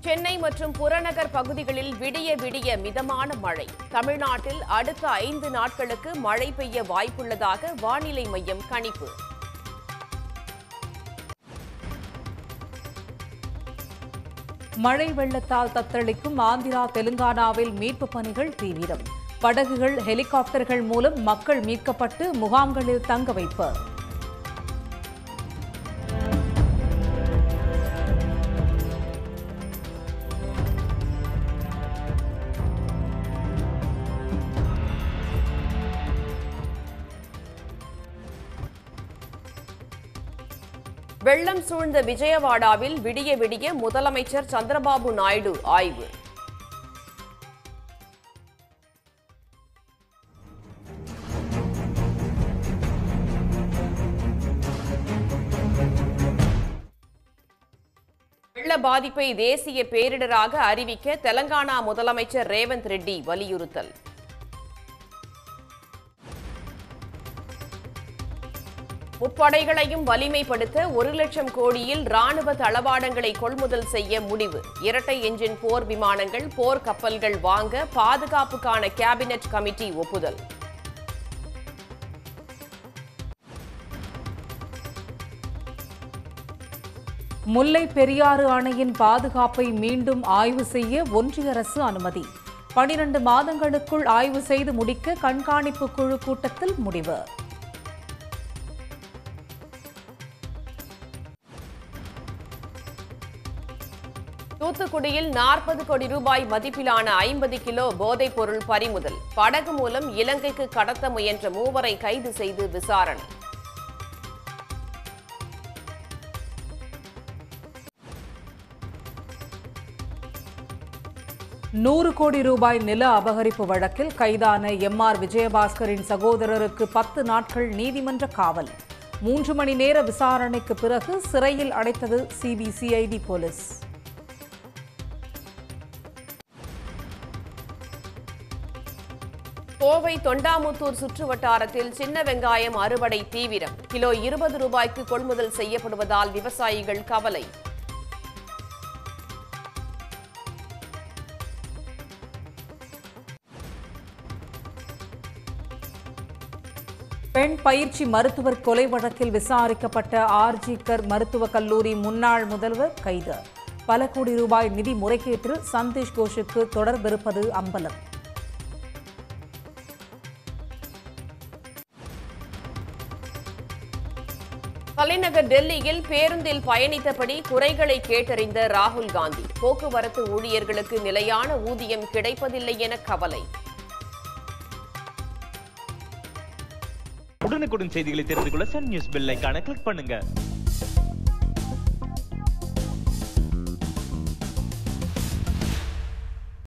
சென்னை மற்றும் புறநகர் பகுதிகளில் விடிய விடிய மிதமான மழை தமிழ்நாட்டில் அடுத்த ஐந்து நாட்களுக்கு மழை பெய்ய வாய்ப்புள்ளதாக வானிலை மையம் கணிப்பு மழை வெள்ளத்தால் தத்தளிக்கும் ஆந்திரா தெலுங்கானாவில் மீட்புப் பணிகள் தீவிரம் படகுகள் ஹெலிகாப்டர்கள் மூலம் மக்கள் மீட்கப்பட்டு முகாம்களில் தங்க வைப்பு வெள்ளம் சூழ்ந்த விஜயவாடாவில் விடிய விடிய முதலமைச்சர் சந்திரபாபு நாயுடு ஆய்வு வெள்ள பாதிப்பை தேசிய பேரிடராக அறிவிக்க தெலங்கானா முதலமைச்சர் ரேவந்த் ரெட்டி வலியுறுத்தல் முப்படைகளையும் வலிமைப்படுத்த ஒரு லட்சம் கோடியில் ராணுவ தளவாடங்களை கொள்முதல் செய்ய முடிவு இரட்டை என்ஜின் போர் விமானங்கள் போர் கப்பல்கள் வாங்க பாதுகாப்புக்கான கேபினெட் கமிட்டி ஒப்புதல் முல்லை பெரியாறு அணையின் பாதுகாப்பை மீண்டும் ஆய்வு செய்ய ஒன்றிய அரசு அனுமதி பனிரண்டு மாதங்களுக்குள் ஆய்வு செய்து முடிக்க கண்காணிப்பு குழு கூட்டத்தில் முடிவு தூத்துக்குடியில் நாற்பது கோடி ரூபாய் மதிப்பிலான ஐம்பது கிலோ போதைப் பொருள் பறிமுதல் படகு மூலம் இலங்கைக்கு கடத்த முயன்ற மூவரை கைது செய்து விசாரணை நூறு கோடி ரூபாய் நில அபகரிப்பு வழக்கில் கைதான எம் ஆர் விஜயபாஸ்கரின் சகோதரருக்கு பத்து நாட்கள் நீதிமன்ற காவல் மூன்று மணி நேர விசாரணைக்கு பிறகு சிறையில் அடைத்தது சிபிசிஐடி போலீஸ் கோவை தொண்டாமுத்தூர் சுற்று வட்டாரத்தில் சின்ன வெங்காயம் அறுவடை தீவிரம் கிலோ இருபது ரூபாய்க்கு கொள்முதல் செய்யப்படுவதால் விவசாயிகள் கவலை பெண் பயிற்சி மருத்துவர் கொலை வழக்கில் விசாரிக்கப்பட்ட ஆர்ஜிகர் மருத்துவக் கல்லூரி முன்னாள் முதல்வர் கைது பல கோடி ரூபாய் நிதி முறைகேட்டில் சந்தீஷ் கோஷுக்கு தொடர்பிருப்பது அம்பலம் தலைநகர் டெல்லியில் பேருந்தில் பயணித்தபடி குறைகளை கேட்டறிந்த ராகுல் காந்தி போக்குவரத்து ஊழியர்களுக்கு நிலையான ஊதியம் கிடைப்பதில்லை என கவலை உடனுக்குடன் செய்திகளை தெரிந்து கொள்ள சன் நியூஸ் பெல் ஐகானை கிளிக் பண்ணுங்க